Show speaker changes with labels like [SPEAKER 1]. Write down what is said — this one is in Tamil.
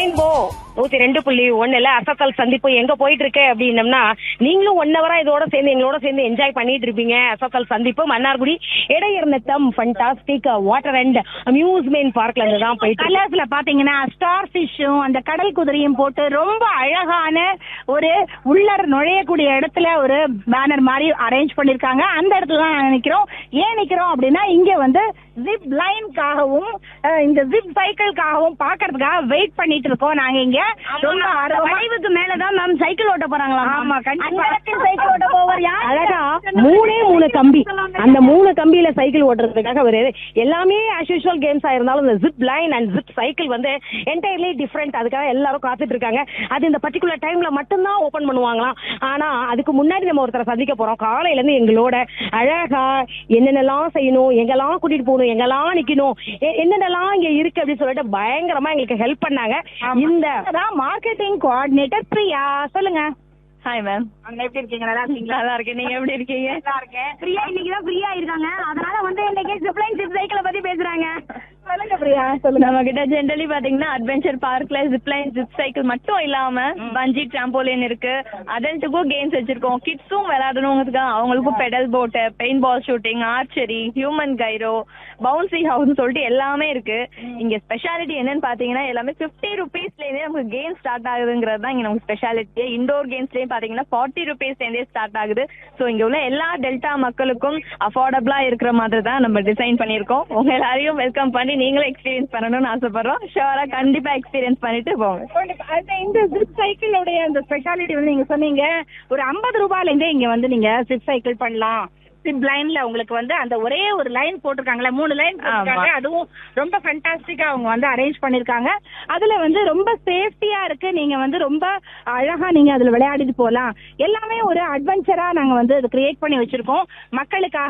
[SPEAKER 1] ரெயின்போ நூத்தி ரெண்டு புள்ளி ஒண்ணுல அசத்தல் சந்திப்பு எங்க போயிட்டு இருக்கு அப்படின்னம்னா நீங்களும் ஒன் ஹவரா இதோட சேர்ந்து எங்களோட சேர்ந்து என்ஜாய் பண்ணிட்டு இருப்பீங்க அசத்தல் சந்திப்பு Mannargudi Idaiyarnatham fantastic water and amusement பார்க்ல இருந்து தான் போயிட்டு இருக்கு.
[SPEAKER 2] கலர்ஸ்ல பாத்தீங்கன்னா ஸ்டார் ஃபிஷ்ஷும் அந்த கடல் குதிரையும் போட்டு ரொம்ப அழகான ஒரு உள்ளர் நுழையக்கூடிய இடத்துல ஒரு பேனர் மாதிரி அரேஞ்ச் பண்ணிருக்காங்க அந்த இடத்துல தான் நாங்க நிக்கிறோம் ஏன் நிக்கிறோம் அப்படின்னா இங்க வந்து ஜிப் லைன்காகவும் இந்த ஜிப் சைக்கிள்காகவும் பாக்குறதுக்காக வெயிட் பண்ணிட்டு இருக்கோம் நாங்க இங்க ரொம்ப ஆர்வமா
[SPEAKER 1] வளைவுக்கு மேலதான் மேம் சைக்கிள் ஓட்ட போறாங்களா
[SPEAKER 2] ஆமா கண்டிப்பா சைக்கிள் ஓட்ட போவர் யார்
[SPEAKER 1] அழகா மூணே மூணு கம்பி அந்த மூணு கம்பியில சைக்கிள் ஓட்டுறதுக்காக ஒரு எல்லாமே ஆஸ் யூஷுவல் கேம்ஸா இருந்தாலும் இந்த zip line and zip cycle வந்து என்டையர்லி டிஃப்ரெண்ட் அதுக்காக எல்லாரும் காத்துட்டு இருக்காங்க அது இந்த பர்டிகுலர் டைம்ல மட்டும்தான் ஓபன் பண்ணுவாங்களாம் ஆனா அதுக்கு முன்னாடி நம்ம ஒருத்தரை சந்திக்க போறோம் காலையில இருந்து எங்களோட அழகா என்னென்னலாம் செய்யணும் எங்கெல்லாம் கூட்டிட்டு போகணும் எங்கெல்லாம் நிக்கணும் எ- என்னென்னலாம் இங்க இருக்கு அப்படின்னு சொல்லிட்டு பயங்கரமா எங்களுக்கு ஹெல்ப் பண்ணாங்க இந்த
[SPEAKER 2] மார்க்கெட்டிங் கோஆர்டினேட்டர் பிரியா சொல்லுங்க
[SPEAKER 3] ஹாய் மேம்
[SPEAKER 2] அங்க எப்படி இருக்கீங்க நல்லா இருக்கீங்களா
[SPEAKER 3] நல்லா இருக்கேன் நீங்க எப்படி இருக்கீங்க
[SPEAKER 2] நல்லா இருக்கேன் பிரியா இன்னைக்கு தான் ஃப்ரீயா இருக்காங்க அதனால வந்து இன்னைக்கு ஜிப்லைன் ஜிப் சைக்கிளை பத்தி பேசுறாங்க சொல்லுங்க பிரியா சொல்லுங்க
[SPEAKER 3] நம்ம கிட்ட ஜென்ரலி பாத்தீங்கன்னா அட்வென்ச்சர் பார்க்ல ஜிப்லைன் ஜிப் சைக்கிள் மட்டும் இல்லாம பஞ்சி டிராம்போலின் இருக்கு அதல்ட்டுக்கும் கேம்ஸ் வச்சிருக்கோம் கிட்ஸும் விளையாடணுங்கிறதுக்காக அவங்களுக்கும் பெடல் போட்டு paint ball shooting archery human gyro bouncy house சொல்லிட்டு எல்லாமே இருக்கு இங்க ஸ்பெஷாலிட்டி என்னன்னு பாத்தீங்கன்னா எல்லாமே பிப்டி ருபீஸ்ல இருந்தே நமக்கு கேம் ஸ்டார்ட் ஆகுதுங்கிறது தான் இங்க நமக்கு ஸ்பெஷாலிட்டி இண்டோர் கேம்ஸ்லயும் பாத்தீங்கன்னா ஃபார்ட்டி ருபீஸ்ல இருந்தே ஸ்டார்ட் ஆகுது சோ இங்க உள்ள எல்லா டெல்டா மக்களுக்கும் அஃபோர்டபுளா இருக்கிற மாதிரி தான் நம்ம டிசைன் பண்ணிருக்கோம் உங்க எல்லாரையும் வெல்கம் பண்ணி நீங்களும் எக்ஸ்பீரியன்ஸ் பண்ணணும்னு ஆசைப்படுறோம் ஷுவரா கண்டிப்பா எக்ஸ்பீரியன்ஸ் பண்ணிட்டு போங்க
[SPEAKER 2] கண்டிப்பா. அது இந்த ஜிப் சைக்கிளுடைய அந்த ஸ்பெஷாலிட்டி வந்து நீங்க சொன்னீங்க ஒரு ஐம்பது ரூபாயில இருந்தே இங்க வந்து நீங்க ஜிப் சைக்கிள் பண்ணலாம் ஜிப் லைன்ல உங்களுக்கு வந்து அந்த ஒரே ஒரு லைன் போட்டிருக்காங்களே மூணு லைன் போட்டிருக்காங்க
[SPEAKER 3] ஆமா.
[SPEAKER 2] அதுவும் ரொம்ப ஃபென்டாஸ்டிக்கா அவங்க வந்து அரேஞ்ச் பண்ணிருக்காங்க அதுல வந்து ரொம்ப சேஃப்டியா இருக்கு நீங்க வந்து ரொம்ப அழகா நீங்க அதுல விளையாடிட்டு போலாம் எல்லாமே ஒரு அட்வென்ச்சரா நாங்க வந்து கிரியேட் பண்ணி வச்சிருக்கோம் மக்களுக்காக